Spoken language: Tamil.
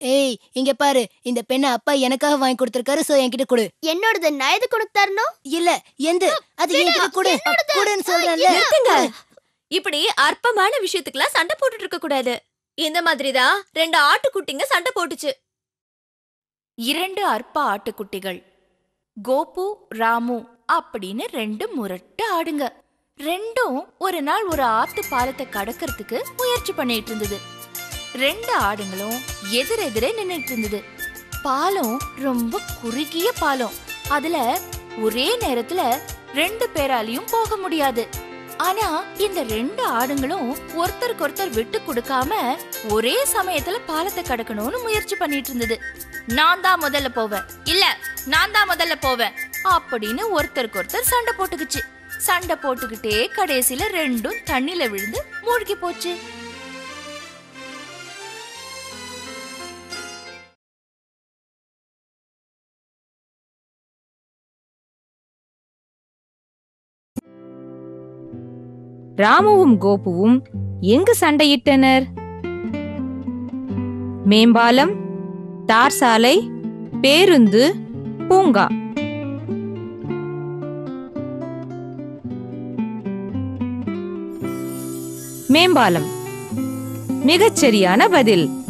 ஏய் இங்க பாரு இந்த பெண்ணை அப்பா எனக்காக வாங்கி கொடுத்திருக்காரு சோ என்கிட்ட கொடு என்னோடது நான் எது கொடுத்து தரணும் இல்ல எந்த அது என்கிட்ட கொடு கொடுன்னு சொல்றேன்ல நிறுத்துங்க இப்படி அற்பமான விஷயத்துக்குலாம் சண்டை போட்டுட்டு இருக்க கூடாது இந்த மாதிரிதான் ரெண்டு ஆட்டுக்குட்டிங்க சண்டை போட்டுச்சு இரண்டு அற்ப ஆட்டுக்குட்டிகள் கோபு ராமு அப்படின்னு ரெண்டு முரட்டு ஆடுங்க ரெண்டும் ஒரு நாள் ஒரு ஆத்து பாலத்தை கடக்கிறதுக்கு முயற்சி பண்ணிட்டு இருந்தது ரெண்டு ஆடுங்களும் எதிரெதிரே நின்னுட்டு இருந்தது பாலம் ரொம்ப குறுகிய பாலம் அதுல ஒரே நேரத்துல ரெண்டு பேராலையும் போக முடியாது ஆனா இந்த ரெண்டு ஆடுங்களும் ஒருத்தருக்கு ஒருத்தர் விட்டு கொடுக்காம ஒரே சமயத்துல பாலத்தை கடக்கணும்னு முயற்சி பண்ணிட்டு இருந்தது நான் தான் முதல்ல போவேன் இல்ல நான் தான் முதல்ல போவேன் அப்படின்னு ஒருத்தருக்கு ஒருத்தர் சண்டை போட்டுக்குச்சு சண்டை போட்டுக்கிட்டே கடைசியில ரெண்டும் தண்ணில விழுந்து மூழ்கி போச்சு ராமுவும் கோபுவும் எங்கு சண்டையிட்டனர் மேம்பாலம் தார் சாலை பேருந்து பூங்கா மேம்பாலம் மிகச்சரியான பதில்